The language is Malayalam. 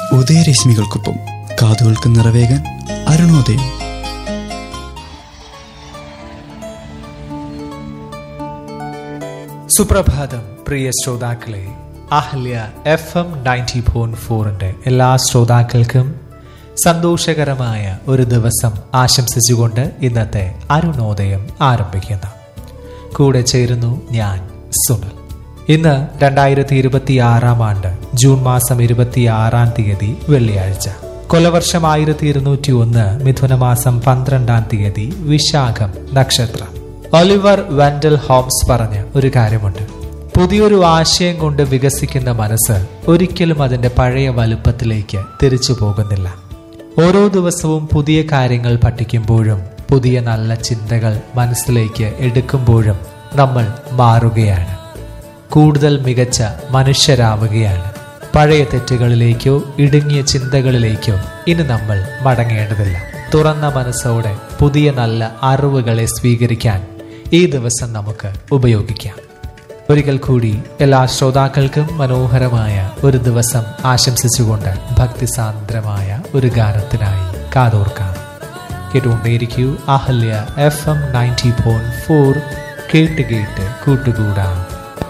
ഉദയരശ്മികൾക്കൊപ്പം കാതുകൾക്ക് നിറവേകാൻ അരുണോദയം സുപ്രഭാതം പ്രിയ ശ്രോതാക്കളെ Ahalya F M ninety point ഫോറിന്റെ എല്ലാ ശ്രോതാക്കൾക്കും സന്തോഷകരമായ ഒരു ദിവസം ആശംസിച്ചുകൊണ്ട് ഇന്നത്തെ അരുണോദയം ആരംഭിക്കുന്നു കൂടെ ചേരുന്നു ഞാൻ സുനൽ ഇന്ന് രണ്ടായിരത്തി ഇരുപത്തി ആറാം ആണ്ട് ജൂൺ മാസം ഇരുപത്തി ആറാം തീയതി വെള്ളിയാഴ്ച കൊലവർഷം ആയിരത്തി ഇരുന്നൂറ്റി ഒന്ന് മിഥുനമാസം പന്ത്രണ്ടാം തീയതി വിശാഖം നക്ഷത്രം ഒലിവർ വെൻഡൽ ഹോംസ് പറഞ്ഞ ഒരു കാര്യമുണ്ട് പുതിയൊരു ആശയം കൊണ്ട് വികസിക്കുന്ന മനസ്സ് ഒരിക്കലും അതിന്റെ പഴയ വലുപ്പത്തിലേക്ക് തിരിച്ചു പോകുന്നില്ല ഓരോ ദിവസവും പുതിയ കാര്യങ്ങൾ പഠിക്കുമ്പോഴും പുതിയ നല്ല ചിന്തകൾ മനസ്സിലേക്ക് എടുക്കുമ്പോഴും നമ്മൾ മാറുകയാണ് കൂടുതൽ മികച്ച മനുഷ്യരാവുകയാണ് പഴയ തെറ്റുകളിലേക്കോ ഇടുങ്ങിയ ചിന്തകളിലേക്കോ ഇനി നമ്മൾ മടങ്ങേണ്ടതില്ല തുറന്ന മനസ്സോടെ പുതിയ നല്ല അറിവുകളെ സ്വീകരിക്കാൻ ഈ ദിവസം നമുക്ക് ഉപയോഗിക്കാം ഒരിക്കൽ കൂടി എല്ലാ ശ്രോതാക്കൾക്കും മനോഹരമായ ഒരു ദിവസം ആശംസിച്ചുകൊണ്ട് ഭക്തിസാന്ദ്രമായ ഒരു ഗാനത്തിനായി കാതോർക്കാം കേട്ടുകൊണ്ടേയിരിക്കൂ Ahalya F M ninety point four കേട്ട് കേട്ട് കൂട്ടുകൂടാം